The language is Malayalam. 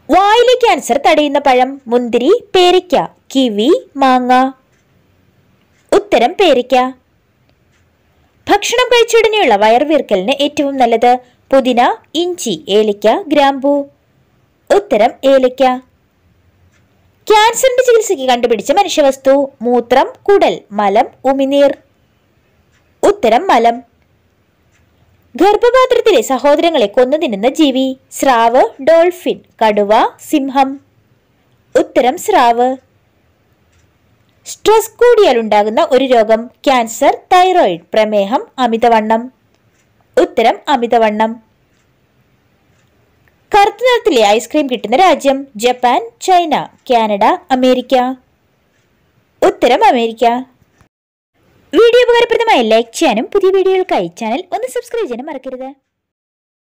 വായിലെ ക്യാൻസർ തടയുന്ന പഴം മുന്തിരി പേരയ്ക്ക കിവി മാങ്ങ ഉത്തരം പേരയ്ക്ക ഭക്ഷണം കഴിച്ചുടനെയുള്ള വയർവീർക്കലിന് ഏറ്റവും നല്ലത് പുതിന ഇഞ്ചി ഏലയ്ക്ക ഗ്രാമ്പൂ ഉത്തരം ഏലയ്ക്ക ക്യാൻസറിന്റെ ചികിത്സയ്ക്ക് കണ്ടുപിടിച്ച മനുഷ്യവസ്തു മൂത്രം കുടൽ മലം ഉമിനീർ ഉത്തരം മലം ഗർഭപാത്രത്തിലെ സഹോദരങ്ങളെ കൊന്നു തിന്നുന്ന ജീവി സ്രാവ് ഡോൾഫിൻ കടുവ സിംഹം ഉത്തരം സ്രാവ് സ്ട്രെസ് കൂടിയാൽ ഉണ്ടാകുന്ന ഒരു രോഗം ക്യാൻസർ തൈറോയിഡ് പ്രമേഹം അമിതവണ്ണം ഉത്തരം അമിതവണ്ണം കറുത്ത നിറത്തിലെ ഐസ്ക്രീം കിട്ടുന്ന രാജ്യം ജപ്പാൻ ചൈന കാനഡ അമേരിക്ക ഉത്തരം അമേരിക്ക വീഡിയോ ഉപകാരപ്രദമായി ലൈക്ക് ചെയ്യാനും പുതിയ വീഡിയോകൾക്കായി ചാനൽ ഒന്ന് സബ്സ്ക്രൈബ് ചെയ്യാനും മറക്കരുത്